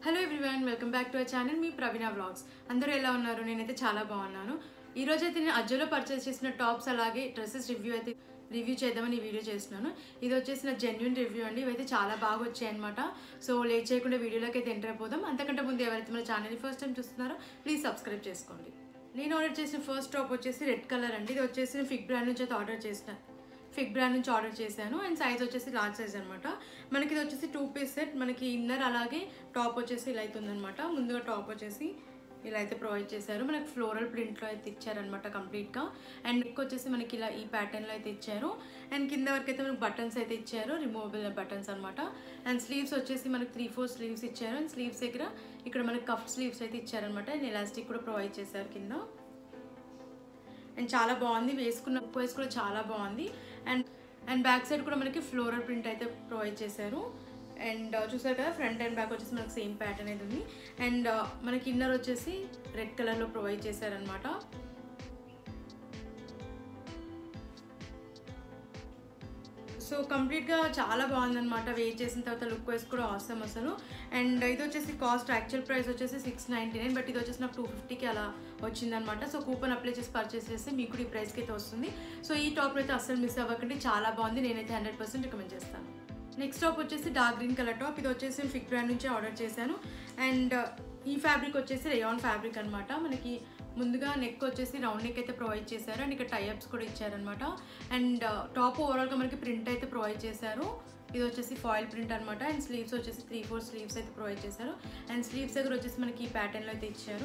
hello everyone welcome back to our channel మీ Praveena vlogs అందరూ ఎలా ఉన్నారు నేనైతే చాలా బాగున్నాను ఈ రోజు అయితే నేను అజ్జోలో పర్చేస్ చేసిన టాప్స్ అలాగే డ్రెస్సెస్ రివ్యూ అయితే రివ్యూ చేద్దామని ఈ వీడియో చేస్తున్నాను ఇది వచ్చేసి నా జెన్యున్ రివ్యూ అండి ఇవైతే చాలా బాగా వచ్చాయి అనమాట సో లేట్ చేయకుండా వీడియోలోకి అయితే ఎంటర్ అయిపోదాం అంతకంటే ముందు ఎవరైతే మన ఛానల్ని ఫస్ట్ టైం చూస్తున్నారో ప్లీజ్ సబ్స్క్రైబ్ చేసుకోండి నేను ఆర్డర్ చేసిన ఫస్ట్ టాప్ వచ్చేసి రెడ్ కలర్ అండి ఇది వచ్చేసి నేను ఫిక్ బ్రాండ్ నుంచి అయితే ఆర్డర్ చేసిన ఫిక్ బ్రాండ్ నుంచి ఆర్డర్ చేశాను అండ్ సైజ్ వచ్చేసి లార్జ్ సైజ్ అనమాట మనకి ఇది వచ్చేసి టూ పీస్ సెట్ మనకి ఇన్నర్ అలాగే టాప్ వచ్చేసి ఇలా అయితే ఉందన్నమాట ముందుగా టాప్ వచ్చేసి ఇలా అయితే ప్రొవైడ్ చేశారు మనకి ఫ్లోరల్ ప్రింట్లో అయితే ఇచ్చారనమాట కంప్లీట్గా అండ్ నెక్ వచ్చేసి మనకి ఇలా ఈ ప్యాటర్న్లో అయితే ఇచ్చారు అండ్ కింద వరకు అయితే మనకి బటన్స్ అయితే ఇచ్చారు రిమూవబుల్ బటన్స్ అనమాట అండ్ స్లీవ్స్ వచ్చేసి మనకి త్రీ ఫోర్ స్లీవ్స్ ఇచ్చారు అండ్ స్లీవ్స్ దగ్గర ఇక్కడ మనకి కఫ్ స్లీవ్స్ అయితే ఇచ్చారనమాట అండ్ ఎలాస్టిక్ కూడా ప్రొవైడ్ చేశారు కింద అండ్ చాలా బాగుంది వేసుకున్న వైస్ కూడా చాలా బాగుంది అండ్ అండ్ బ్యాక్ సైడ్ కూడా మనకి ఫ్లోరల్ ప్రింట్ అయితే ప్రొవైడ్ చేశారు అండ్ చూసారు కదా ఫ్రంట్ అండ్ బ్యాక్ వచ్చేసి మనకి సేమ్ ప్యాటర్న్ అయితే ఉంది అండ్ మనకి ఇన్నర్ వచ్చేసి రెడ్ కలర్లో ప్రొవైడ్ చేశారనమాట సో కంప్లీట్గా చాలా బాగుందన్నమాట వెయిట్ చేసిన తర్వాత లుక్ వైస్ కూడా అవసరం అసలు అండ్ ఇది వచ్చేసి కాస్ట్ యాక్చువల్ ప్రైస్ వచ్చేసి సిక్స్ నైంటీ నైన్ బట్ ఇది వచ్చేసి నాకు టూ ఫిఫ్టీకి అలా వచ్చిందనమాట సో కూపన్ అప్లై చేసి పర్చేస్ చేస్తే మీకు కూడా ఈ ప్రైస్కి అయితే వస్తుంది సో ఈ టాప్ అయితే అస్సలు మిస్ అవ్వకండి చాలా బాగుంది నేనైతే హండ్రెడ్ పర్సెంట్ రికమెండ్ చేస్తాను నెక్స్ట్ టాప్ వచ్చేసి డార్క్ గ్రీన్ కలర్ టాప్ ఇది వచ్చేసి ఫిక్ బ్రాండ్ నుంచి ఆర్డర్ చేశాను అండ్ ఈ ఫ్యాబ్రిక్ వచ్చేసి రేయాన్ ఫ్యాబ్రిక్ అనమాట మనకి ముందుగా నెక్ వచ్చేసి రౌండ్ నెక్ అయితే ప్రొవైడ్ చేశారు అండ్ ఇక్కడ టైఅప్స్ కూడా ఇచ్చారనమాట అండ్ టాప్ ఓవరాల్గా మనకి ప్రింట్ అయితే ప్రొవైడ్ చేశారు ఇది వచ్చేసి ఫాయిల్ ప్రింట్ అనమాట అండ్ స్లీవ్స్ వచ్చేసి త్రీ ఫోర్ స్లీవ్స్ అయితే ప్రొవైడ్ చేశారు అండ్ స్లీవ్స్ దగ్గర వచ్చేసి మనకి ఈ ప్యాటర్న్లో అయితే ఇచ్చారు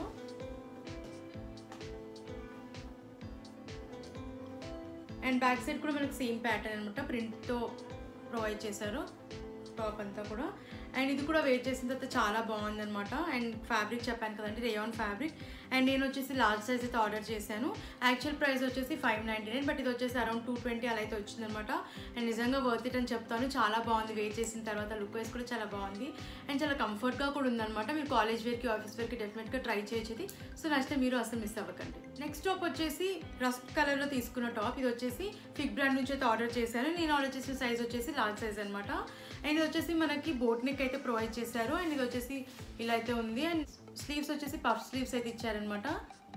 అండ్ బ్యాక్ సైడ్ కూడా మనకి సేమ్ ప్యాటర్న్ అనమాట ప్రింట్తో ప్రొవైడ్ చేశారు టాప్ అంతా కూడా అండ్ ఇది కూడా వెయిట్ చేసిన తర్వాత చాలా బాగుందన్నమాట అండ్ ఫ్యాబ్రిక్ చెప్పాను కదండి రేయాన్ ఫ్యాబ్రిక్ అండ్ నేను వచ్చేసి లార్జ్ సైజ్ అయితే ఆర్డర్ చేశాను యాక్చువల్ ప్రైస్ వచ్చేసి ఫైవ్ నైంటీ నైన్ బట్ ఇది వచ్చేసి అరౌండ్ టూ ట్వంటీ అలా అయితే వచ్చిందనమాట అండ్ నిజంగా వర్త్ ఇట్ అని చెప్తాను చాలా బాగుంది వెయిట్ చేసిన తర్వాత లుక్ వైస్ కూడా చాలా బాగుంది అండ్ చాలా కంఫర్ట్గా కూడా ఉందన్నమాట మీరు కాలేజ్ వేర్కి ఆఫీస్ వేర్కి డెఫినెట్గా ట్రై చేయొచ్చు ఇది సో నచ్చితే మీరు అసలు మిస్ అవ్వకండి నెక్స్ట్ టాప్ వచ్చేసి రస్ట్ కలర్లో తీసుకున్న టాప్ ఇది వచ్చేసి ఫిక్ బ్రాండ్ నుంచి అయితే ఆర్డర్ చేశాను నేను ఆర్డర్ చేసిన సైజ్ వచ్చేసి లార్జ్ సైజ్ అనమాట అండ్ ఇది వచ్చేసి మనకి బోట్ నెక్ అయితే ప్రొవైడ్ చేశారు అండ్ ఇది వచ్చేసి ఇలా అయితే ఉంది అండ్ స్లీవ్స్ వచ్చేసి పఫ్ స్లీవ్స్ అయితే ఇచ్చారనమాట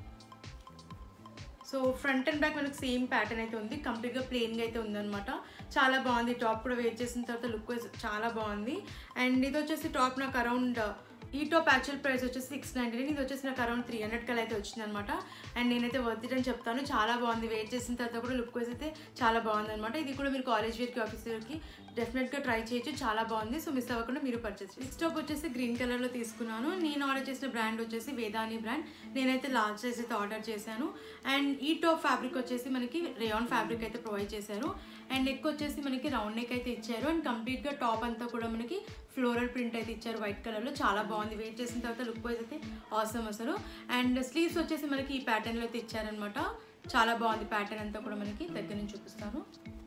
సో ఫ్రంట్ అండ్ బ్యాక్ మనకి సేమ్ ప్యాటర్న్ అయితే ఉంది కంప్లీట్గా ప్లెయిన్గా అయితే ఉందన్నమాట చాలా బాగుంది టాప్ కూడా వేర్ చేసిన తర్వాత లుక్ వైజ్ చాలా బాగుంది అండ్ ఇది వచ్చేసి టాప్ నాకు అరౌండ్ ఈ టాప్ యాక్చువల్ ప్రైస్ వచ్చేసి సిక్స్ నైంటీ నైన్ ఇది వచ్చేసి నాకు అరౌండ్ త్రీ హండ్రెడ్ కల్ అయితే వచ్చిందనమాట అండ్ నేనైతే వర్త్ ఇట్ అని చెప్తాను చాలా బాగుంది వెయిట్ చేసిన తర్వాత కూడా లుక్ వైజ్ అయితే చాలా బాగుంది అనమాట ఇది కూడా మీరు కాలేజ్ వేర్కి ఆఫీస్ వేర్కి డెఫినెట్గా ట్రై చేయొచ్చు చాలా బాగుంది సో మిస్ అవ్వకుండా మీరు పర్చేస్ నెక్స్ట్ టాప్ వచ్చేసి గ్రీన్ కలర్లో తీసుకున్నాను నేను ఆర్డర్ చేసిన బ్రాండ్ వచ్చేసి వేదాని బ్రాండ్ నేనైతే లార్జ్ సైజ్ అయితే ఆర్డర్ చేశాను అండ్ ఈ టాప్ ఫ్యాబ్రిక్ వచ్చేసి మనకి రేయాన్ ఫ్యాబ్రిక్ అయితే ప్రొవైడ్ చేశారు అండ్ నెక్ వచ్చేసి మనకి రౌండ్ నెక్ అయితే ఇచ్చారు అండ్ కంప్లీట్గా టాప్ అంతా కూడా మనకి ఫ్లోరల్ ప్రింట్ అయితే ఇచ్చారు వైట్ కలర్లో చాలా బాగుంది వెయిట్ చేసిన తర్వాత లుక్ వైజ్ అయితే అవసరం అసలు అండ్ స్లీవ్స్ వచ్చేసి మనకి ఈ ప్యాటర్న్లో అయితే ఇచ్చారనమాట చాలా బాగుంది ప్యాటర్న్ అంతా కూడా మనకి దగ్గర నుంచి చూపిస్తాను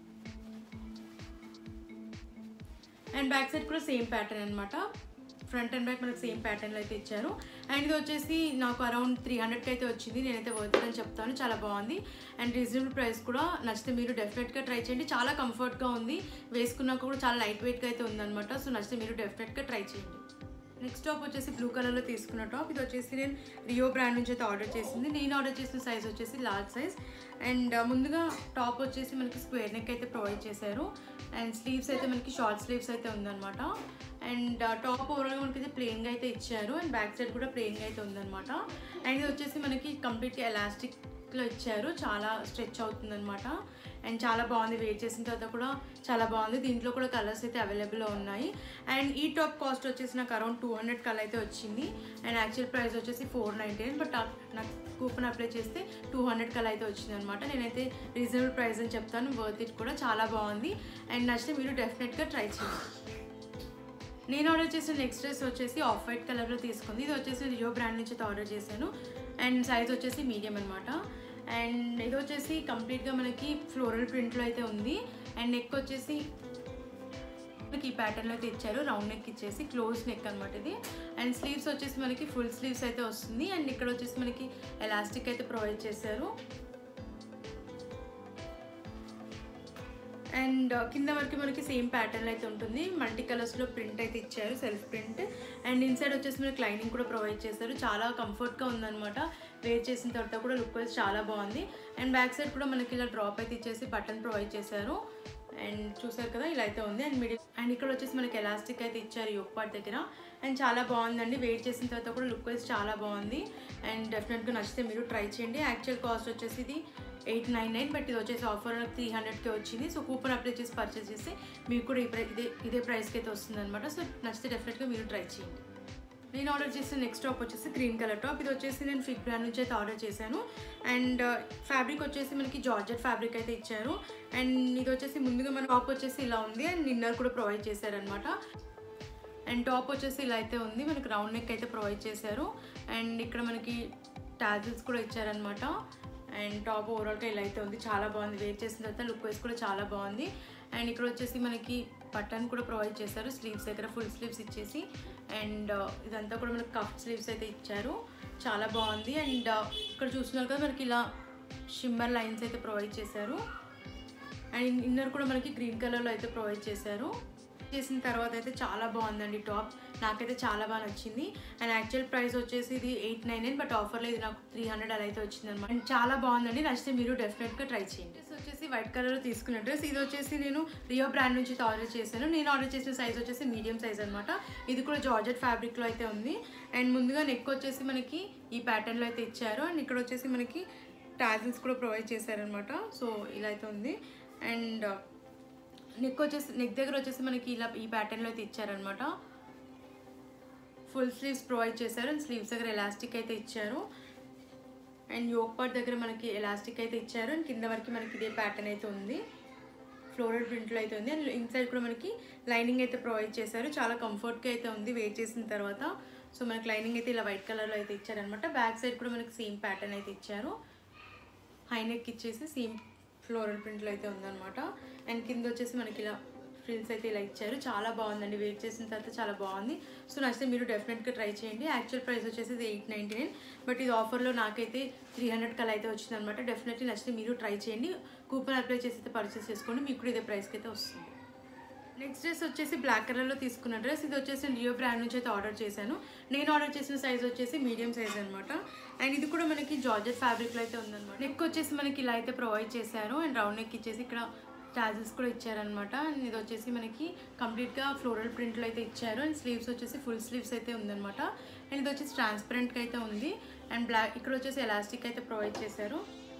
అండ్ బ్యాక్ సైడ్ కూడా సేమ్ ప్యాటర్న్ అనమాట ఫ్రంట్ అండ్ బ్యాక్ మనకి సేమ్ ప్యాటర్న్లో అయితే ఇచ్చారు అండ్ ఇది వచ్చేసి నాకు అరౌండ్ త్రీ హండ్రెడ్కి అయితే వచ్చింది నేనైతే వర్త్ అని చెప్తాను చాలా బాగుంది అండ్ రీజనబుల్ ప్రైస్ కూడా నచ్చితే మీరు డెఫినెట్గా ట్రై చేయండి చాలా కంఫర్ట్గా ఉంది వేసుకున్నాక కూడా చాలా లైట్ వెయిట్గా అయితే ఉందన్నమాట సో నచ్చితే మీరు డెఫినెట్గా ట్రై చేయండి నెక్స్ట్ టాప్ వచ్చేసి బ్లూ కలర్లో తీసుకున్న టాప్ ఇది వచ్చేసి నేను రియో బ్రాండ్ నుంచి అయితే ఆర్డర్ చేసింది నేను ఆర్డర్ చేసిన సైజ్ వచ్చేసి లార్జ్ సైజ్ అండ్ ముందుగా టాప్ వచ్చేసి మనకి స్క్వేర్ నెక్ అయితే ప్రొవైడ్ చేశారు అండ్ స్లీవ్స్ అయితే మనకి షార్ట్ స్లీవ్స్ అయితే ఉందన్నమాట అండ్ టాప్ ఓవరాల్గా మనకి అయితే ప్లెయిన్గా అయితే ఇచ్చారు అండ్ బ్యాక్ సైడ్ కూడా ప్లెయిన్గా అయితే ఉందన్నమాట అండ్ ఇది వచ్చేసి మనకి కంప్లీట్గా ఎలాస్టిక్లో ఇచ్చారు చాలా స్ట్రెచ్ అవుతుందన్నమాట అండ్ చాలా బాగుంది వెయిట్ చేసిన తర్వాత కూడా చాలా బాగుంది దీంట్లో కూడా కలర్స్ అయితే అవైలబుల్లో ఉన్నాయి అండ్ ఈ టాప్ కాస్ట్ వచ్చేసి నాకు అరౌండ్ టూ హండ్రెడ్ కల్ అయితే వచ్చింది అండ్ యాక్చువల్ ప్రైస్ వచ్చేసి ఫోర్ నైంటీ నైన్ బట్ నాకు కూపన్ అప్లై చేస్తే టూ హండ్రెడ్ కల్ అయితే వచ్చింది అనమాట నేనైతే రీజనబుల్ ప్రైస్ అని చెప్తాను వర్త్ ఇట్ కూడా చాలా బాగుంది అండ్ నచ్చితే మీరు డెఫినెట్గా ట్రై చేయండి నేను ఆర్డర్ చేసిన నెక్స్ట్ డ్రెస్ వచ్చేసి ఆఫ్ వైట్ కలర్లో తీసుకుంది ఇది వచ్చేసి రియో బ్రాండ్ నుంచి అయితే ఆర్డర్ చేశాను అండ్ సైజ్ వచ్చేసి మీడియం అనమాట అండ్ ఇది వచ్చేసి కంప్లీట్గా మనకి ఫ్లోరల్ ప్రింట్లో అయితే ఉంది అండ్ నెక్ వచ్చేసి మనకి ఈ ప్యాటర్న్లో అయితే ఇచ్చారు రౌండ్ నెక్ ఇచ్చేసి క్లోజ్ నెక్ అనమాట ఇది అండ్ స్లీవ్స్ వచ్చేసి మనకి ఫుల్ స్లీవ్స్ అయితే వస్తుంది అండ్ ఇక్కడ వచ్చేసి మనకి ఎలాస్టిక్ అయితే ప్రొవైడ్ చేశారు అండ్ కింద వరకు మనకి సేమ్ ప్యాటర్న్ అయితే ఉంటుంది మల్టీ కలర్స్లో ప్రింట్ అయితే ఇచ్చారు సెల్ఫ్ ప్రింట్ అండ్ ఇన్సైడ్ వచ్చేసి మనకి లైనింగ్ కూడా ప్రొవైడ్ చేశారు చాలా కంఫర్ట్గా ఉందన్నమాట వేర్ చేసిన తర్వాత కూడా లుక్ వైజ్ చాలా బాగుంది అండ్ బ్యాక్ సైడ్ కూడా మనకి ఇలా డ్రాప్ అయితే ఇచ్చేసి బటన్ ప్రొవైడ్ చేశారు అండ్ చూసారు కదా ఇలా అయితే ఉంది అండ్ మిడిల్ అండ్ ఇక్కడ వచ్చేసి మనకి ఎలాస్టిక్ అయితే ఇచ్చారు ఈ పార్ట్ దగ్గర అండ్ చాలా బాగుందండి వెయిట్ చేసిన తర్వాత కూడా లుక్ వైజ్ చాలా బాగుంది అండ్ డెఫినెట్గా నచ్చితే మీరు ట్రై చేయండి యాక్చువల్ కాస్ట్ వచ్చేసి ఇది ఎయిట్ నైన్ నైన్ బట్ ఇది వచ్చేసి ఆఫర్ త్రీ హండ్రెడ్కి వచ్చింది సో కూపన్ అప్లై చేసి పర్చేస్ చేస్తే మీకు కూడా ఈ ప్రై ఇదే ఇదే ప్రైస్కి అయితే వస్తుంది అనమాట సో నచ్చితే డెఫినెట్గా మీరు ట్రై చేయండి నేను ఆర్డర్ చేసిన నెక్స్ట్ టాప్ వచ్చేసి గ్రీన్ కలర్ టాప్ ఇది వచ్చేసి నేను ఫిక్ బ్రాండ్ నుంచి అయితే ఆర్డర్ చేశాను అండ్ ఫ్యాబ్రిక్ వచ్చేసి మనకి జార్జెట్ ఫ్యాబ్రిక్ అయితే ఇచ్చారు అండ్ ఇది వచ్చేసి ముందుగా మన టాప్ వచ్చేసి ఇలా ఉంది అండ్ నిన్నర్ కూడా ప్రొవైడ్ చేశారనమాట అండ్ టాప్ వచ్చేసి ఇలా అయితే ఉంది మనకి రౌండ్ నెక్ అయితే ప్రొవైడ్ చేశారు అండ్ ఇక్కడ మనకి టాజిల్స్ కూడా ఇచ్చారనమాట అండ్ టాప్ ఓవరాల్గా ఇలా అయితే ఉంది చాలా బాగుంది వేర్ చేసిన తర్వాత లుక్ వైస్ కూడా చాలా బాగుంది అండ్ ఇక్కడ వచ్చేసి మనకి బటన్ కూడా ప్రొవైడ్ చేశారు స్లీవ్స్ దగ్గర ఫుల్ స్లీవ్స్ ఇచ్చేసి అండ్ ఇదంతా కూడా మనకి కఫ్ స్లీవ్స్ అయితే ఇచ్చారు చాలా బాగుంది అండ్ ఇక్కడ చూస్తున్నారు కదా మనకి ఇలా షిమ్మర్ లైన్స్ అయితే ప్రొవైడ్ చేశారు అండ్ ఇన్నర్ కూడా మనకి గ్రీన్ కలర్లో అయితే ప్రొవైడ్ చేశారు చేసిన తర్వాత అయితే చాలా బాగుందండి టాప్ నాకైతే చాలా బాగా నచ్చింది అండ్ యాక్చువల్ ప్రైస్ వచ్చేసి ఇది ఎయిట్ నైన్ నైన్ బట్ ఆఫర్లో ఇది నాకు త్రీ హండ్రెడ్ అలా అయితే వచ్చింది అనమాట అండ్ చాలా బాగుందండి నచ్చితే మీరు డెఫినెట్గా ట్రై చేయండి డ్రెస్ వచ్చేసి వైట్ కలర్ తీసుకున్న డ్రెస్ ఇది వచ్చేసి నేను రియో బ్రాండ్ నుంచి ఆర్డర్ చేశాను నేను ఆర్డర్ చేసిన సైజ్ వచ్చేసి మీడియం సైజ్ అనమాట ఇది కూడా జార్జెట్ ఫ్యాబ్రిక్లో అయితే ఉంది అండ్ ముందుగా నెక్ వచ్చేసి మనకి ఈ ప్యాటర్న్లో అయితే ఇచ్చారు అండ్ ఇక్కడ వచ్చేసి మనకి టాజిల్స్ కూడా ప్రొవైడ్ చేశారనమాట సో ఇలా అయితే ఉంది అండ్ నెక్ వచ్చేసి నెక్ దగ్గర వచ్చేసి మనకి ఇలా ఈ ప్యాటర్న్లో అయితే ఇచ్చారనమాట ఫుల్ స్లీవ్స్ ప్రొవైడ్ చేశారు అండ్ స్లీవ్స్ దగ్గర ఎలాస్టిక్ అయితే ఇచ్చారు అండ్ యోక్ పార్ట్ దగ్గర మనకి ఎలాస్టిక్ అయితే ఇచ్చారు అండ్ కింద వరకు మనకి ఇదే ప్యాటర్న్ అయితే ఉంది ఫ్లోరల్ ప్రింట్లో అయితే ఉంది అండ్ ఇన్సైడ్ కూడా మనకి లైనింగ్ అయితే ప్రొవైడ్ చేశారు చాలా కంఫర్ట్గా అయితే ఉంది వెయిట్ చేసిన తర్వాత సో మనకి లైనింగ్ అయితే ఇలా వైట్ కలర్లో అయితే ఇచ్చారనమాట బ్యాక్ సైడ్ కూడా మనకి సేమ్ ప్యాటర్న్ అయితే ఇచ్చారు హై నెక్ ఇచ్చేసి సేమ్ ఫ్లోరల్ ప్రింట్లో అయితే ఉందన్నమాట అండ్ కింద వచ్చేసి మనకి ఇలా ఫ్రిల్స్ అయితే ఇలా ఇచ్చారు చాలా బాగుందండి వెయిట్ చేసిన తర్వాత చాలా బాగుంది సో నచ్చితే మీరు డెఫినెట్గా ట్రై చేయండి యాక్చువల్ ప్రైస్ వచ్చేసి ఇది ఎయిట్ నైంటీ నైన్ బట్ ఇది ఆఫర్లో నాకైతే త్రీ హండ్రెడ్ కల్ అయితే వచ్చింది అనమాట డెఫినెట్లీ నచ్చితే మీరు ట్రై చేయండి కూపన్ అప్లై చేసి అయితే పర్చేస్ చేసుకోండి మీకు కూడా ఇదే ప్రైస్కి అయితే వస్తుంది నెక్స్ట్ డ్రెస్ వచ్చేసి బ్లాక్ కలర్లో తీసుకున్న డ్రెస్ ఇది వచ్చేసి రియో బ్రాండ్ నుంచి అయితే ఆర్డర్ చేశాను నేను ఆర్డర్ చేసిన సైజ్ వచ్చేసి మీడియం సైజ్ అనమాట అండ్ ఇది కూడా మనకి జార్జెట్ ఫ్యాబ్రిక్లో అయితే ఉందన్నమాట నెక్ వచ్చేసి మనకి ఇలా అయితే ప్రొవైడ్ చేశారు అండ్ రౌండ్ నెక్ ఇచ్చేసి ఇక్కడ టాజిల్స్ కూడా ఇచ్చారనమాట అండ్ ఇది వచ్చేసి మనకి కంప్లీట్గా ఫ్లోరల్ ప్రింట్లో అయితే ఇచ్చారు అండ్ స్లీవ్స్ వచ్చేసి ఫుల్ స్లీవ్స్ అయితే ఉందన్నమాట అండ్ ఇది వచ్చేసి ట్రాన్స్పరెంట్గా అయితే ఉంది అండ్ బ్లాక్ ఇక్కడ వచ్చేసి ఎలాస్టిక్ అయితే ప్రొవైడ్ చేశారు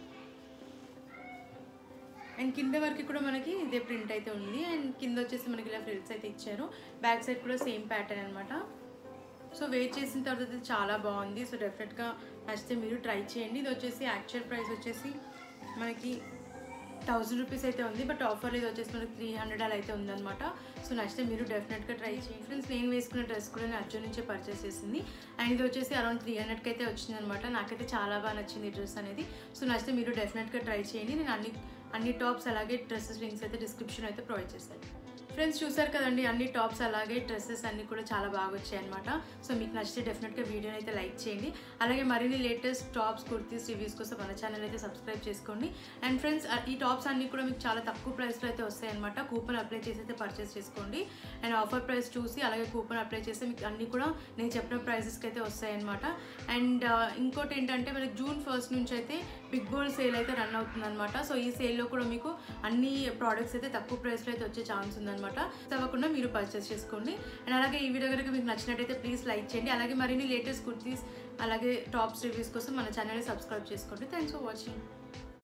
అండ్ కింద వరకు కూడా మనకి ఇదే ప్రింట్ అయితే ఉంది అండ్ కింద వచ్చేసి మనకి ఇలా ఫ్రిల్స్ అయితే ఇచ్చారు బ్యాక్ సైడ్ కూడా సేమ్ ప్యాటర్న్ అనమాట సో వెయిట్ చేసిన తర్వాత ఇది చాలా బాగుంది సో డెఫినెట్గా నచ్చితే మీరు ట్రై చేయండి ఇది వచ్చేసి యాక్చువల్ ప్రైస్ వచ్చేసి మనకి థౌజండ్ రూపీస్ అయితే ఉంది బట్ ఆఫర్ ఇది వచ్చేసి మనకి త్రీ హండ్రెడ్ అలా అయితే ఉందన్నమాట సో నచ్చితే మీరు డెఫినెట్గా ట్రై చేయండి ఫ్రెండ్స్ నేను వేసుకున్న డ్రెస్ కూడా నేను అర్జున్ నుంచే పర్చేస్ చేసింది అండ్ ఇది వచ్చేసి అరౌండ్ త్రీ హండ్రెడ్కి అయితే వచ్చింది అనమాట నాకైతే చాలా బాగా నచ్చింది ఈ డ్రెస్ అనేది సో నచ్చితే మీరు డెఫినెట్గా ట్రై చేయండి నేను అన్ని అన్ని టాప్స్ అలాగే డ్రెస్సెస్ లింక్స్ అయితే డిస్క్రిప్షన్ అయితే ప్రొవైడ్ చేశాను ఫ్రెండ్స్ చూసారు కదండి అన్ని టాప్స్ అలాగే డ్రెస్సెస్ అన్ని కూడా చాలా బాగా వచ్చాయి అనమాట సో మీకు నచ్చితే డెఫినెట్గా వీడియోని అయితే లైక్ చేయండి అలాగే మరిన్ని లేటెస్ట్ టాప్స్ కుర్తీస్ రివ్యూస్ కోసం మన ఛానల్ అయితే సబ్స్క్రైబ్ చేసుకోండి అండ్ ఫ్రెండ్స్ ఈ టాప్స్ అన్ని కూడా మీకు చాలా తక్కువ ప్రైస్లో అయితే వస్తాయి అనమాట కూపన్ అప్లై చేసి అయితే పర్చేస్ చేసుకోండి అండ్ ఆఫర్ ప్రైస్ చూసి అలాగే కూపన్ అప్లై చేస్తే మీకు అన్ని కూడా నేను చెప్పిన ప్రైసెస్కి అయితే వస్తాయి అనమాట అండ్ ఇంకోటి ఏంటంటే మనకి జూన్ ఫస్ట్ నుంచి అయితే బిగ్ బోల్ సేల్ అయితే రన్ అవుతుంది అనమాట సో ఈ సేల్లో కూడా మీకు అన్ని ప్రోడక్ట్స్ అయితే తక్కువ ప్రైస్లో అయితే వచ్చే ఛాన్స్ ఉందన్నమాట తప్పకుండా మీరు పర్చేస్ చేసుకోండి అండ్ అలాగే ఈ వీడియో కనుక మీకు నచ్చినట్టయితే ప్లీజ్ లైక్ చేయండి అలాగే మరిన్ని లేటెస్ట్ కుర్తీస్ అలాగే టాప్స్ రివ్యూస్ కోసం మన ఛానల్ని సబ్స్క్రైబ్ చేసుకోండి థ్యాంక్స్ ఫర్ వాచింగ్